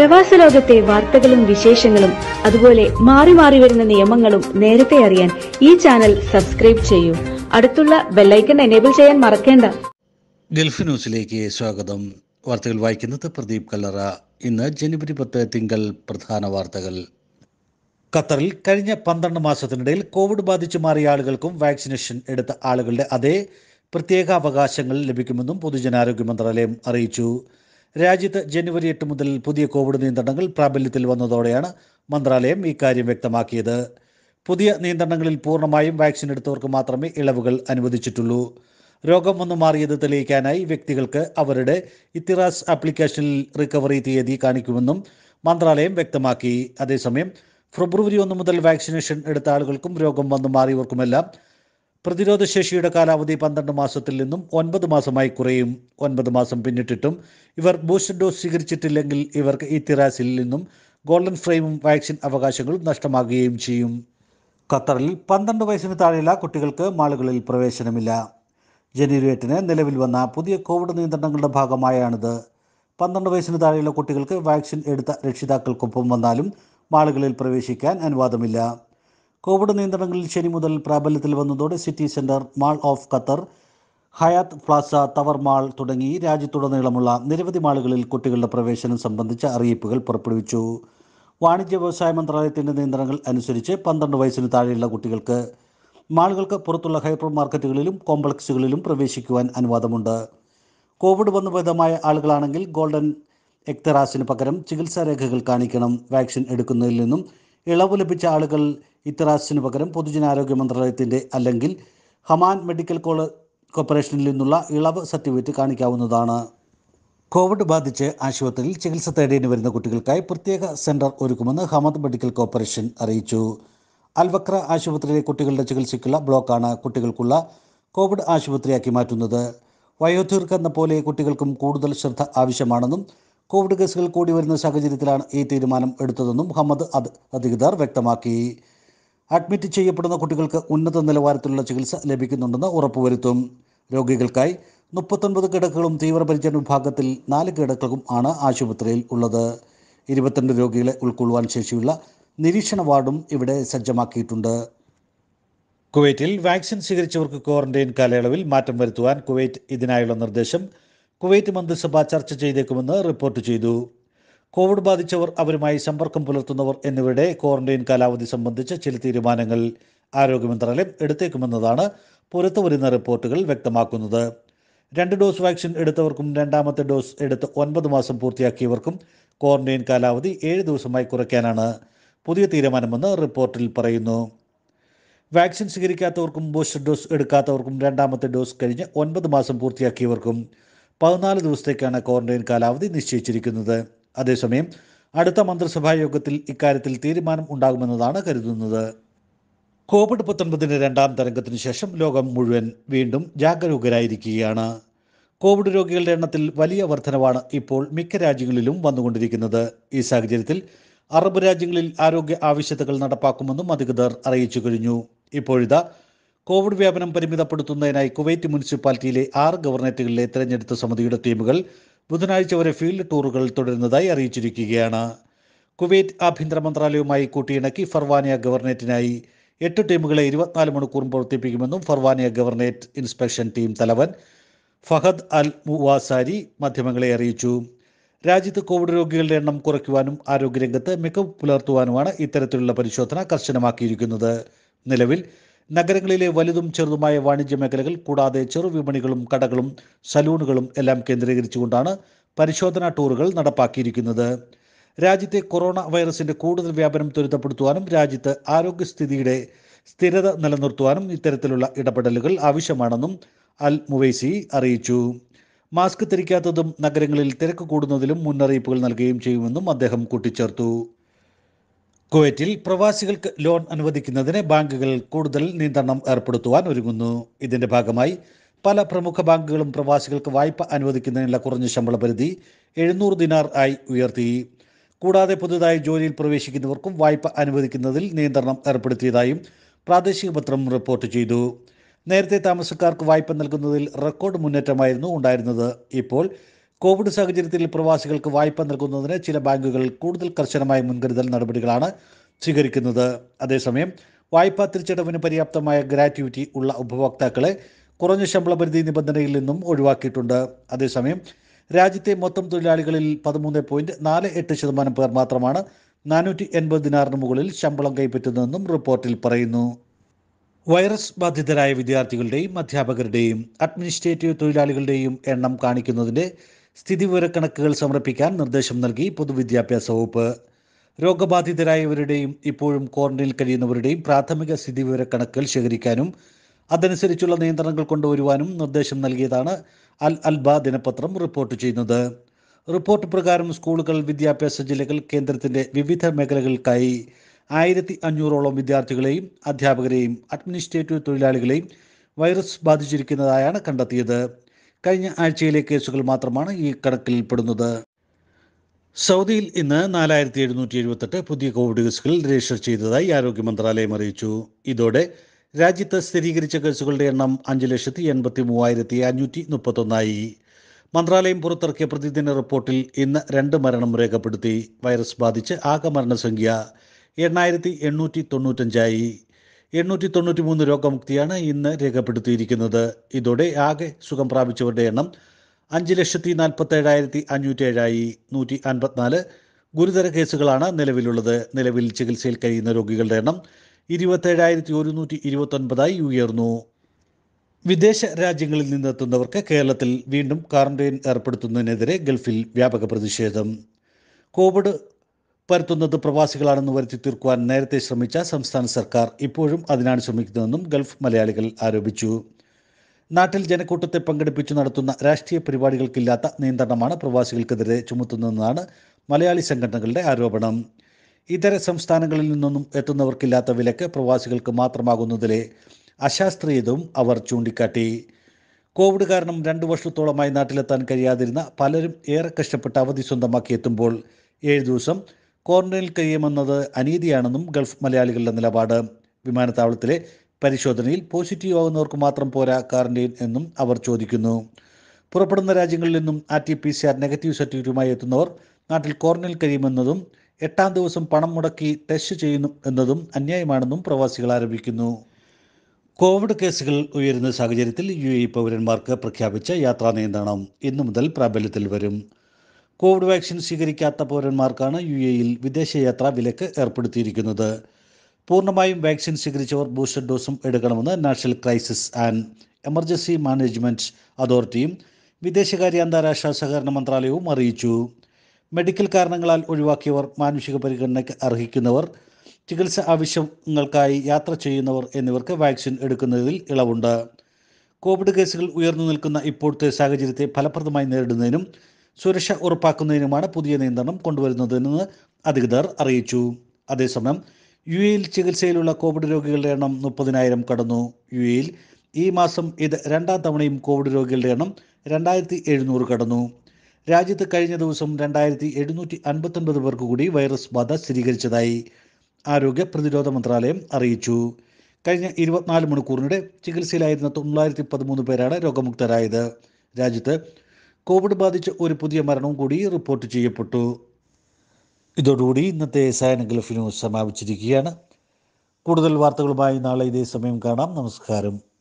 പ്രവാസ ലോകത്തെ വാർത്തകളും വിശേഷങ്ങളും അതുപോലെ മാറി മാറി വരുന്ന നിയമങ്ങളും നേരത്തെ അറിയാൻ ഈ ചാനൽ സബ്സ്ക്രൈബ് ചെയ്യൂ അടുത്തുള്ള ബെല്ലൈക്കൺ എനേബിൾ ചെയ്യാൻ മറക്കേണ്ട ഗൾഫ് ന്യൂസിലേക്ക് സ്വാഗതം വാർത്തകൾ വായിക്കുന്നത് പ്രദീപ് കല്ലറ ഇന്ന് ജനുവരി പത്ത് തിങ്കൾ പ്രധാന വാർത്തകൾ ഖത്തറിൽ കഴിഞ്ഞ പന്ത്രണ്ട് മാസത്തിനിടയിൽ കോവിഡ് ബാധിച്ചു മാറിയ ആളുകൾക്കും വാക്സിനേഷൻ എടുത്ത ആളുകളുടെ അതേ പ്രത്യേക അവകാശങ്ങൾ ലഭിക്കുമെന്നും പൊതുജനാരോഗ്യ മന്ത്രാലയം അറിയിച്ചു രാജ്യത്ത് ജനുവരി എട്ട് മുതൽ പുതിയ കോവിഡ് നിയന്ത്രണങ്ങൾ പ്രാബല്യത്തിൽ വന്നതോടെയാണ് മന്ത്രാലയം ഇക്കാര്യം വ്യക്തമാക്കിയത് പുതിയ നിയന്ത്രണങ്ങളിൽ പൂർണ്ണമായും വാക്സിൻ എടുത്തവർക്ക് മാത്രമേ ഇളവുകൾ അനുവദിച്ചിട്ടുള്ളൂ രോഗം വന്നു മാറിയത് തെളിയിക്കാനായി വ്യക്തികൾക്ക് അവരുടെ ഇത്തിറാസ് ആപ്ലിക്കേഷനിൽ റിക്കവറി തീയതി കാണിക്കുമെന്നും മന്ത്രാലയം വ്യക്തമാക്കി അതേസമയം ഫെബ്രുവരി ഒന്ന് മുതൽ വാക്സിനേഷൻ എടുത്ത ആളുകൾക്കും രോഗം വന്നു മാറിയവർക്കുമെല്ലാം പ്രതിരോധ ശേഷിയുടെ കാലാവധി പന്ത്രണ്ട് മാസത്തിൽ നിന്നും ഒൻപത് മാസമായി കുറയും ഒൻപത് മാസം പിന്നിട്ടിട്ടും ഇവർ ബൂസ്റ്റർ ഡോസ് സ്വീകരിച്ചിട്ടില്ലെങ്കിൽ ഇവർക്ക് ഇത്തിറാസിൽ നിന്നും ഗോൾഡൻ ഫ്രെയിമും വാക്സിൻ അവകാശങ്ങളും നഷ്ടമാകുകയും ചെയ്യും ഖത്തറിൽ പന്ത്രണ്ട് വയസ്സിന് താഴെയുള്ള കുട്ടികൾക്ക് മാളുകളിൽ പ്രവേശനമില്ല ജനുവരി എട്ടിന് നിലവിൽ വന്ന പുതിയ കോവിഡ് നിയന്ത്രണങ്ങളുടെ ഭാഗമായാണിത് പന്ത്രണ്ട് വയസ്സിന് താഴെയുള്ള കുട്ടികൾക്ക് വാക്സിൻ എടുത്ത രക്ഷിതാക്കൾക്കൊപ്പം വന്നാലും മാളുകളിൽ പ്രവേശിക്കാൻ അനുവാദമില്ല കോവിഡ് നിയന്ത്രണങ്ങളിൽ ശനി മുതൽ പ്രാബല്യത്തിൽ വന്നതോടെ city centre mall of Qatar Hyatt plaza tower mall തുടങ്ങി രാജ്യത്തുടനീളമുള്ള നിരവധി മാളുകളിൽ കുട്ടികളുടെ പ്രവേശനം സംബന്ധിച്ച അറിയിപ്പുകൾ പുറപ്പെടുവിച്ചു വാണിജ്യ വ്യവസായ മന്ത്രാലയത്തിന്റെ നിയന്ത്രണങ്ങൾ അനുസരിച്ച് പന്ത്രണ്ട് വയസ്സിന് താഴെയുള്ള കുട്ടികൾക്ക് മാളുകൾക്ക് പുറത്തുള്ള ഹൈപ്പർ മാർക്കറ്റുകളിലും കോംപ്ലക്സുകളിലും പ്രവേശിക്കുവാൻ അനുവാദമുണ്ട് കോവിഡ് വന്നു ഭേദമായ ആളുകളാണെങ്കിൽ ഗോൾഡൻ എക്തറാസിന് പകരം ചികിത്സാ രേഖകൾ കാണിക്കണം വാക്സിൻ എടുക്കുന്നതിൽ നിന്നും ഇളവ് ലഭിച്ച ആളുകൾ ഇത്തറാസിന് പകരം പൊതുജനാരോഗ്യ മന്ത്രാലയത്തിന്റെ അല്ലെങ്കിൽ ഹമാൻ മെഡിക്കൽ കോള കോർപ്പറേഷനിൽ നിന്നുള്ള ഇളവ് സർട്ടിഫിക്കറ്റ് കാണിക്കാവുന്നതാണ് കോവിഡ് ബാധിച്ച് ആശുപത്രിയിൽ ചികിത്സ തേടേണ്ടി വരുന്ന കുട്ടികൾക്കായി പ്രത്യേക സെന്റർ ഒരുക്കുമെന്ന് ഹമദ് മെഡിക്കൽ കോർപ്പറേഷൻ അറിയിച്ചു അൽവക്ര ആശുപത്രിയിലെ കുട്ടികളുടെ ചികിത്സയ്ക്കുള്ള ബ്ലോക്കാണ് കുട്ടികൾക്കുള്ള കോവിഡ് ആശുപത്രിയാക്കി മാറ്റുന്നത് വയോധികർക്കെന്ന പോലെ കുട്ടികൾക്കും കൂടുതൽ ശ്രദ്ധ ആവശ്യമാണെന്നും കോവിഡ് കേസുകൾ കൂടി വരുന്ന സാഹചര്യത്തിലാണ് ഈ തീരുമാനം എടുത്തതെന്നും ഹമ്മദ് അത് അധികൃതർ വ്യക്തമാക്കി അഡ്മിറ്റ് ചെയ്യപ്പെടുന്ന കുട്ടികൾക്ക് ഉന്നത നിലവാരത്തിലുള്ള ചികിത്സ ലഭിക്കുന്നുണ്ടെന്ന് ഉറപ്പുവരുത്തും രോഗികൾക്കായി മുപ്പത്തൊൻപത് കിടക്കകളും തീവ്രപരിചരണ വിഭാഗത്തിൽ നാല് കിടക്കകളും ആണ് ആശുപത്രിയിൽ ഉള്ളത് ഇരുപത്തിരണ്ട് രോഗികളെ ഉൾക്കൊള്ളുവാൻ ശേഷിയുള്ള നിരീക്ഷണ വാർഡും ഇവിടെ സജ്ജമാക്കിയിട്ടുണ്ട് കുവൈറ്റിൽ വാക്സിൻ സ്വീകരിച്ചവർക്ക് ക്വാറന്റൈൻ കാലയളവിൽ മാറ്റം വരുത്തുവാൻ കുവൈറ്റ് ഇതിനായുള്ള നിർദ്ദേശം കുവൈറ്റ് മന്ത്രിസഭ ചർച്ച ചെയ്തേക്കുമെന്ന് റിപ്പോർട്ട് ചെയ്തു കോവിഡ് ബാധിച്ചവർ അവരുമായി സമ്പർക്കം പുലർത്തുന്നവർ എന്നിവരുടെ ക്വാറന്റൈൻ കാലാവധി സംബന്ധിച്ച ചില തീരുമാനങ്ങൾ ആരോഗ്യ മന്ത്രാലയം എടുത്തേക്കുമെന്നതാണ് പുറത്തുവരുന്ന റിപ്പോർട്ടുകൾ വ്യക്തമാക്കുന്നത് രണ്ട് ഡോസ് വാക്സിൻ എടുത്തവർക്കും രണ്ടാമത്തെ ഡോസ് എടുത്ത് ഒൻപത് മാസം പൂർത്തിയാക്കിയവർക്കും ക്വാറന്റൈൻ കാലാവധി ഏഴ് ദിവസമായി കുറയ്ക്കാനാണ് പുതിയ തീരുമാനമെന്ന് റിപ്പോർട്ടിൽ പറയുന്നു വാക്സിൻ സ്വീകരിക്കാത്തവർക്കും ബൂസ്റ്റർ ഡോസ് എടുക്കാത്തവർക്കും രണ്ടാമത്തെ ഡോസ് കഴിഞ്ഞ് ഒൻപത് മാസം പൂർത്തിയാക്കിയവർക്കും പതിനാല് ദിവസത്തേക്കാണ് ക്വാറന്റൈൻ കാലാവധി നിശ്ചയിച്ചിരിക്കുന്നത് അതേസമയം അടുത്ത മന്ത്രിസഭാ യോഗത്തിൽ ഇക്കാര്യത്തിൽ തീരുമാനം ഉണ്ടാകുമെന്നതാണ് കരുതുന്നത് കോവിഡ് പത്തൊൻപതിൻ്റെ രണ്ടാം തരംഗത്തിനു ശേഷം ലോകം മുഴുവൻ വീണ്ടും ജാഗരൂകരായിരിക്കുകയാണ് കോവിഡ് രോഗികളുടെ എണ്ണത്തിൽ വലിയ വർധനവാണ് ഇപ്പോൾ മിക്ക രാജ്യങ്ങളിലും വന്നുകൊണ്ടിരിക്കുന്നത് ഈ സാഹചര്യത്തിൽ അറബ് രാജ്യങ്ങളിൽ ആരോഗ്യ ആവശ്യകതകൾ നടപ്പാക്കുമെന്നും അധികൃതർ അറിയിച്ചു കഴിഞ്ഞു ഇപ്പോഴിതാ കോവിഡ് വ്യാപനം പരിമിതപ്പെടുത്തുന്നതിനായി കുവൈറ്റ് മുനിസിപ്പാലിറ്റിയിലെ ആറ് ഗവർണറേറ്റുകളിലെ തെരഞ്ഞെടുത്ത സമിതിയുടെ ടീമുകൾ ബുധനാഴ്ച വരെ ഫീൽഡ് ടൂറുകൾ തുടരുന്നതായി അറിയിച്ചിരിക്കുകയാണ് കുവൈറ്റ് ആഭ്യന്തര മന്ത്രാലയവുമായി കൂട്ടിയിണക്കി ഫർവാനിയ ഗവർണറേറ്റിനായി എട്ട് ടീമുകളെ ഇരുപത്തിനാല് മണിക്കൂറും പ്രവർത്തിപ്പിക്കുമെന്നും ഫർവാനിയ ഗവർണറേറ്റ് ഇൻസ്പെക്ഷൻ ടീം തലവൻ ഫഹദ് അൽ മുവാസാരി മാധ്യമങ്ങളെ അറിയിച്ചു രാജ്യത്ത് കോവിഡ് രോഗികളുടെ എണ്ണം കുറയ്ക്കുവാനും ആരോഗ്യരംഗത്ത് മികവ് പുലർത്തുവാനുമാണ് ഇത്തരത്തിലുള്ള പരിശോധന കർശനമാക്കിയിരിക്കുന്നത് നിലവിൽ നഗരങ്ങളിലെ വലുതും ചെറുതുമായ വാണിജ്യ മേഖലകൾ കൂടാതെ ചെറുവിപണികളും കടകളും സലൂണുകളും എല്ലാം കേന്ദ്രീകരിച്ചുകൊണ്ടാണ് പരിശോധനാ ടൂറുകൾ നടപ്പാക്കിയിരിക്കുന്നത് രാജ്യത്തെ കൊറോണ വൈറസിന്റെ കൂടുതൽ വ്യാപനം ത്വരിതപ്പെടുത്തുവാനും രാജ്യത്ത് ആരോഗ്യസ്ഥിതിയുടെ സ്ഥിരത നിലനിർത്തുവാനും ഇത്തരത്തിലുള്ള ഇടപെടലുകൾ ആവശ്യമാണെന്നും അൽ മുവൈസി അറിയിച്ചു മാസ്ക് ധരിക്കാത്തതും നഗരങ്ങളിൽ തിരക്ക് കൂടുന്നതിലും മുന്നറിയിപ്പുകൾ നൽകുകയും ചെയ്യുമെന്നും അദ്ദേഹം കൂട്ടിച്ചേർത്തു കുവൈറ്റിൽ പ്രവാസികൾക്ക് ലോൺ അനുവദിക്കുന്നതിന് ബാങ്കുകൾ കൂടുതൽ നിയന്ത്രണം ഏർപ്പെടുത്തുവാൻ ഒരുങ്ങുന്നു ഇതിന്റെ ഭാഗമായി പല പ്രമുഖ ബാങ്കുകളും പ്രവാസികൾക്ക് വായ്പ അനുവദിക്കുന്നതിനുള്ള കുറഞ്ഞ ശമ്പള പരിധി എഴുന്നൂറ് ദിനാർ ആയി ഉയർത്തി കൂടാതെ പുതുതായി ജോലിയിൽ പ്രവേശിക്കുന്നവർക്കും വായ്പ അനുവദിക്കുന്നതിൽ നിയന്ത്രണം ഏർപ്പെടുത്തിയതായും പ്രാദേശിക പത്രം റിപ്പോർട്ട് ചെയ്തു നേരത്തെ താമസക്കാർക്ക് വായ്പ നൽകുന്നതിൽ റെക്കോർഡ് മുന്നേറ്റമായിരുന്നു ഉണ്ടായിരുന്നത് ഇപ്പോൾ കോവിഡ് സാഹചര്യത്തിൽ പ്രവാസികൾക്ക് വായ്പ നൽകുന്നതിന് ചില ബാങ്കുകൾ കൂടുതൽ കർശനമായ മുൻകരുതൽ നടപടികളാണ് സ്വീകരിക്കുന്നത് അതേസമയം വായ്പാ തിരിച്ചടവിന് പര്യാപ്തമായ ഗ്രാറ്റുവിറ്റി ഉള്ള ഉപഭോക്താക്കളെ കുറഞ്ഞ ശമ്പള പരിധി നിബന്ധനയിൽ നിന്നും ഒഴിവാക്കിയിട്ടുണ്ട് അതേസമയം രാജ്യത്തെ മൊത്തം തൊഴിലാളികളിൽ പതിമൂന്ന് പോയിന്റ് നാല് എട്ട് ശതമാനം പേർ മാത്രമാണ് നാനൂറ്റി എൺപത് ദിനാറിന് മുകളിൽ ശമ്പളം കൈപ്പറ്റുന്നതെന്നും റിപ്പോർട്ടിൽ പറയുന്നു വൈറസ് ബാധിതരായ വിദ്യാർത്ഥികളുടെയും അധ്യാപകരുടെയും അഡ്മിനിസ്ട്രേറ്റീവ് തൊഴിലാളികളുടെയും എണ്ണം കാണിക്കുന്നതിൻ്റെ സ്ഥിതിവിവരക്കണക്കുകൾ സമർപ്പിക്കാൻ നിർദ്ദേശം നൽകി പൊതുവിദ്യാഭ്യാസ വകുപ്പ് രോഗബാധിതരായവരുടെയും ഇപ്പോഴും ക്വാറന്റൈനിൽ കഴിയുന്നവരുടെയും പ്രാഥമിക സ്ഥിതിവിവരക്കണക്കുകൾ ശേഖരിക്കാനും അതനുസരിച്ചുള്ള നിയന്ത്രണങ്ങൾ കൊണ്ടുവരുവാനും നിർദ്ദേശം നൽകിയതാണ് അൽ അൽബ ദിനപത്രം റിപ്പോർട്ട് ചെയ്യുന്നത് റിപ്പോർട്ട് പ്രകാരം സ്കൂളുകൾ വിദ്യാഭ്യാസ ജില്ലകൾ കേന്ദ്രത്തിന്റെ വിവിധ മേഖലകൾക്കായി ആയിരത്തി അഞ്ഞൂറോളം വിദ്യാർത്ഥികളെയും അധ്യാപകരെയും അഡ്മിനിസ്ട്രേറ്റീവ് തൊഴിലാളികളെയും വൈറസ് ബാധിച്ചിരിക്കുന്നതായാണ് കണ്ടെത്തിയത് കഴിഞ്ഞ ആഴ്ചയിലെ കേസുകൾ മാത്രമാണ് ഈ കണക്കിൽ പെടുന്നത് സൗദിയിൽ ഇന്ന് നാലായിരത്തി എഴുന്നൂറ്റി എഴുപത്തെട്ട് പുതിയ കോവിഡ് കേസുകൾ രജിസ്റ്റർ ചെയ്തതായി ആരോഗ്യ മന്ത്രാലയം അറിയിച്ചു ഇതോടെ രാജ്യത്ത് സ്ഥിരീകരിച്ച കേസുകളുടെ എണ്ണം അഞ്ച് ലക്ഷത്തി എൺപത്തി മൂവായിരത്തി അഞ്ഞൂറ്റി മുപ്പത്തൊന്നായി മന്ത്രാലയം പുറത്തിറക്കിയ പ്രതിദിന റിപ്പോർട്ടിൽ ഇന്ന് രണ്ട് മരണം രേഖപ്പെടുത്തി വൈറസ് ബാധിച്ച് ആകെ മരണസംഖ്യ എണ്ണായിരത്തി എണ്ണൂറ്റി തൊണ്ണൂറ്റഞ്ചായി എണ്ണൂറ്റി തൊണ്ണൂറ്റി മൂന്ന് രോഗമുക്തിയാണ് ഇന്ന് രേഖപ്പെടുത്തിയിരിക്കുന്നത് ഇതോടെ ആകെ സുഖം പ്രാപിച്ചവരുടെ എണ്ണം അഞ്ച് ലക്ഷത്തി നാൽപ്പത്തേഴായിരത്തി അഞ്ഞൂറ്റി ഏഴായി നൂറ്റി അൻപത്തിനാല് ഗുരുതര കേസുകളാണ് നിലവിലുള്ളത് നിലവിൽ ചികിത്സയിൽ കഴിയുന്ന രോഗികളുടെ എണ്ണം ഇരുപത്തേഴായിരത്തി ഒരുന്നൂറ്റി ഇരുപത്തൊൻപതായി ഉയർന്നു വിദേശ രാജ്യങ്ങളിൽ നിന്നെത്തുന്നവർക്ക് കേരളത്തിൽ വീണ്ടും ക്വാറന്റൈൻ ഏർപ്പെടുത്തുന്നതിനെതിരെ ഗൾഫിൽ വ്യാപക പ്രതിഷേധം കോവിഡ് പരത്തുന്നത് പ്രവാസികളാണെന്ന് വരുത്തി തീർക്കുവാൻ നേരത്തെ ശ്രമിച്ച സംസ്ഥാന സർക്കാർ ഇപ്പോഴും അതിനാണ് ശ്രമിക്കുന്നതെന്നും ഗൾഫ് മലയാളികൾ ആരോപിച്ചു നാട്ടിൽ ജനക്കൂട്ടത്തെ പങ്കെടുപ്പിച്ചു നടത്തുന്ന രാഷ്ട്രീയ പരിപാടികൾക്കില്ലാത്ത നിയന്ത്രണമാണ് പ്രവാസികൾക്കെതിരെ ചുമത്തുന്നതെന്നാണ് മലയാളി സംഘടനകളുടെ ആരോപണം ഇതര സംസ്ഥാനങ്ങളിൽ നിന്നൊന്നും എത്തുന്നവർക്കില്ലാത്ത വിലക്ക് പ്രവാസികൾക്ക് മാത്രമാകുന്നതിലെ അശാസ്ത്രീയതവും അവർ ചൂണ്ടിക്കാട്ടി കോവിഡ് കാരണം രണ്ടു വർഷത്തോളമായി നാട്ടിലെത്താൻ കഴിയാതിരുന്ന പലരും ഏറെ കഷ്ടപ്പെട്ട് അവധി സ്വന്തമാക്കി എത്തുമ്പോൾ ഏഴ് ദിവസം ക്വാറന്റൈനിൽ കഴിയുമെന്നത് അനീതിയാണെന്നും ഗൾഫ് മലയാളികളുടെ നിലപാട് വിമാനത്താവളത്തിലെ പരിശോധനയിൽ പോസിറ്റീവ് ആകുന്നവർക്ക് മാത്രം പോരാ ക്വാറന്റൈൻ എന്നും അവർ ചോദിക്കുന്നു പുറപ്പെടുന്ന രാജ്യങ്ങളിൽ നിന്നും R T P C R negative സർട്ടിഫിക്കറ്റുമായി എത്തുന്നവർ നാട്ടിൽ ക്വാറന്റൈനിൽ കഴിയുമെന്നതും എട്ടാം ദിവസം പണം മുടക്കി ടെസ്റ്റ് ചെയ്യുന്നു എന്നതും അന്യായമാണെന്നും പ്രവാസികൾ ആരോപിക്കുന്നു കോവിഡ് കേസുകൾ ഉയരുന്ന സാഹചര്യത്തിൽ യു എ പൗരന്മാർക്ക് പ്രഖ്യാപിച്ച യാത്രാ നിയന്ത്രണം ഇന്നു മുതൽ പ്രാബല്യത്തിൽ വരും കോവിഡ് വാക്സിൻ സ്വീകരിക്കാത്ത പൗരന്മാർക്കാണ് യു എയിൽ വിദേശയാത്രാ വിലക്ക് ഏർപ്പെടുത്തിയിരിക്കുന്നത് പൂർണ്ണമായും വാക്സിൻ സ്വീകരിച്ചവർ ബൂസ്റ്റർ ഡോസും എടുക്കണമെന്ന് national crisis and emergency management അതോറിറ്റിയും വിദേശകാര്യ അന്താരാഷ്ട്ര സഹകരണ മന്ത്രാലയവും അറിയിച്ചു മെഡിക്കൽ കാരണങ്ങളാൽ ഒഴിവാക്കിയവർ മാനുഷിക പരിഗണനയ്ക്ക് അർഹിക്കുന്നവർ ചികിത്സ ആവശ്യങ്ങൾക്കായി യാത്ര ചെയ്യുന്നവർ എന്നിവർക്ക് വാക്സിൻ എടുക്കുന്നതിൽ ഇളവുണ്ട് കോവിഡ് കേസുകൾ ഉയർന്നു നിൽക്കുന്ന ഇപ്പോഴത്തെ സാഹചര്യത്തെ ഫലപ്രദമായി നേരിടുന്നതിനും സുരക്ഷ ഉറപ്പാക്കുന്നതിനുമാണ് പുതിയ നിയന്ത്രണം കൊണ്ടുവരുന്നതെന്ന് അധികൃതർ അറിയിച്ചു അതേസമയം യു എയിൽ ചികിത്സയിലുള്ള കോവിഡ് രോഗികളുടെ എണ്ണം മുപ്പതിനായിരം കടന്നു യു എയിൽ ഈ മാസം ഇത് രണ്ടാം തവണയും കോവിഡ് രോഗികളുടെ എണ്ണം രണ്ടായിരത്തി എഴുന്നൂറ് കടന്നു രാജ്യത്ത് കഴിഞ്ഞ ദിവസം രണ്ടായിരത്തി എഴുന്നൂറ്റി അൻപത്തൊൻപത് പേർക്ക് കൂടി വൈറസ് ബാധ സ്ഥിരീകരിച്ചതായി ആരോഗ്യ പ്രതിരോധ മന്ത്രാലയം അറിയിച്ചു കഴിഞ്ഞ ഇരുപത്തിനാല് മണിക്കൂറിനിടെ ചികിത്സയിലായിരുന്ന തൊള്ളായിരത്തി പതിമൂന്ന് പേരാണ് രോഗമുക്തരായത് രാജ്യത്ത് കോവിഡ് ബാധിച്ച് ഒരു പുതിയ മരണവും കൂടി റിപ്പോർട്ട് ചെയ്യപ്പെട്ടു ഇതോടുകൂടി ഇന്നത്തെ സയൻ ഗൾഫ് ന്യൂസ് സമാപിച്ചിരിക്കുകയാണ് കൂടുതൽ വാർത്തകളുമായി നാളെ ഇതേ സമയം കാണാം നമസ്കാരം